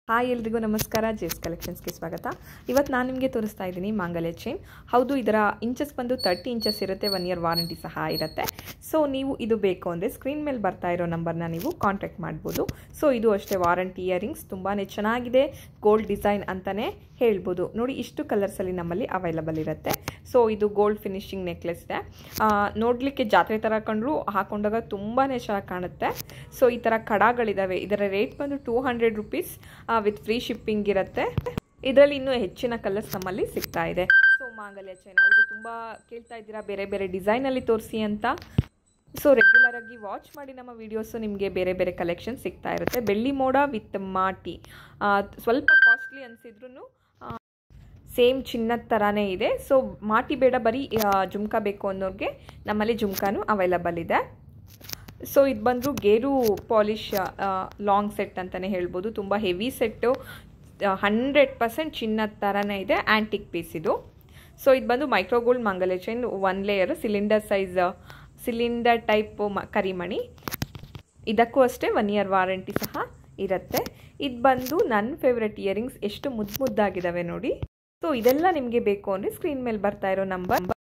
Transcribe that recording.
hi ಎಲ್ರಿಗೂ ನಮಸ್ಕಾರ ಜೇಸ್ ಕಲೆಕ್ಷನ್ಸ್ಗೆ ಸ್ವಾಗತ ಇವತ್ತು ನಾನು ನಿಮಗೆ ತೋರಿಸ್ತಾ ಇದ್ದೀನಿ ಮಾಂಗಲ್ಯ ಚೈನ್ ಹೌದು ಇದರ ಇಂಚಸ್ ಬಂದು ತರ್ಟಿ ಇಂಚಸ್ ಇರುತ್ತೆ ಒನ್ ಇಯರ್ ವಾರಂಟಿ ಸಹ ಇರುತ್ತೆ ಸೊ ನೀವು ಇದು ಬೇಕು ಅಂದರೆ ಸ್ಕ್ರೀನ್ ಮೇಲೆ ಬರ್ತಾ ಇರೋ ನಂಬರ್ನ ನೀವು ಕಾಂಟ್ಯಾಕ್ಟ್ ಮಾಡ್ಬೋದು ಸೊ ಇದು ಅಷ್ಟೇ ವಾರಂಟಿ ಇಯರಿಂಗ್ಸ್ ತುಂಬಾ ಚೆನ್ನಾಗಿದೆ ಗೋಲ್ಡ್ ಡಿಸೈನ್ ಅಂತಲೇ ಹೇಳ್ಬೋದು ನೋಡಿ ಇಷ್ಟು ಕಲರ್ಸಲ್ಲಿ ನಮ್ಮಲ್ಲಿ ಅವೈಲಬಲ್ ಇರುತ್ತೆ ಸೊ ಇದು ಗೋಲ್ಡ್ ಫಿನಿಶಿಂಗ್ ನೆಕ್ಲೆಸ್ ಇದೆ ನೋಡಲಿಕ್ಕೆ ಜಾತ್ರೆ ಥರ ಕಂಡ್ರು ಹಾಕೊಂಡಾಗ ತುಂಬಾ ಚೆನ್ನಾಗಿ ಕಾಣುತ್ತೆ ಸೊ ಈ ಥರ ಕಡಗಳಿದ್ದಾವೆ ಇದರ ರೇಟ್ ಬಂದು two hundred rupees with free shipping ಇರುತ್ತೆ ಇದರಲ್ಲಿ ಇನ್ನೂ ಹೆಚ್ಚಿನ ಕಲರ್ಸ್ ನಮ್ಮಲ್ಲಿ ಸಿಗ್ತಾ ಇದೆ ಸೊ ಮಾಂಗಲ್ಯ ಚೈನ್ ಹೌದು ತುಂಬ ಕೇಳ್ತಾ ಇದ್ದೀರಾ ಬೇರೆ ಬೇರೆ ಡಿಸೈನಲ್ಲಿ ತೋರಿಸಿ ಅಂತ ಸೊ ರೆಗ್ಯುಲರ್ ಆಗಿ ವಾಚ್ ಮಾಡಿ ನಮ್ಮ ವೀಡಿಯೋಸು ನಿಮಗೆ ಬೇರೆ ಬೇರೆ ಕಲೆಕ್ಷನ್ ಸಿಗ್ತಾ ಇರುತ್ತೆ ಬೆಳ್ಳಿ ಮೋಡ ವಿತ್ ಮಾಟಿ ಸ್ವಲ್ಪ ಕಾಸ್ಟ್ಲಿ ಅನಿಸಿದ್ರು ಸೇಮ್ ಚಿನ್ನದ ಥರನೇ ಇದೆ ಸೊ ಮಾಟಿ ಬೇಡ ಬರೀ ಜುಮ್ಕಾ ಬೇಕು ಅನ್ನೋರಿಗೆ ನಮ್ಮಲ್ಲಿ ಜುಮ್ಕಾನು ಅವೈಲಬಲ್ ಇದೆ ಸೊ ಇದು ಬಂದರೂ ಗೇರು ಪಾಲಿಶ್ ಲಾಂಗ್ ಸೆಟ್ ಅಂತಲೇ ಹೇಳ್ಬೋದು ತುಂಬ ಹೆವಿ ಸೆಟ್ಟು ಹಂಡ್ರೆಡ್ ಪರ್ಸೆಂಟ್ ಚಿನ್ನದ ಥರನೇ ಇದೆ ಆ್ಯಂಟಿಕ್ ಪೀಸ್ ಇದು ಸೊ ಇದು ಬಂದು ಮೈಕ್ರೋಗೋಲ್ಡ್ ಮಂಗಲ chain one layer cylinder size cylinder type ಮ ಕರಿಮಣಿ ಇದಕ್ಕೂ ಅಷ್ಟೇ ಒನ್ ಇಯರ್ ವಾರಂಟಿ ಸಹ ಇರುತ್ತೆ ಇದು ಬಂದು ನನ್ನ ಫೇವ್ರೆಟ್ ಇಯರಿಂಗ್ಸ್ ಎಷ್ಟು ಮುದ್ದು ಮುದ್ದಾಗಿದ್ದಾವೆ ನೋಡಿ ಸೊ ಇದೆಲ್ಲ ನಿಮಗೆ ಬೇಕು ಅಂದರೆ ಸ್ಕ್ರೀನ್ ಮೇಲೆ ಬರ್ತಾ ಇರೋ ನಂಬರ್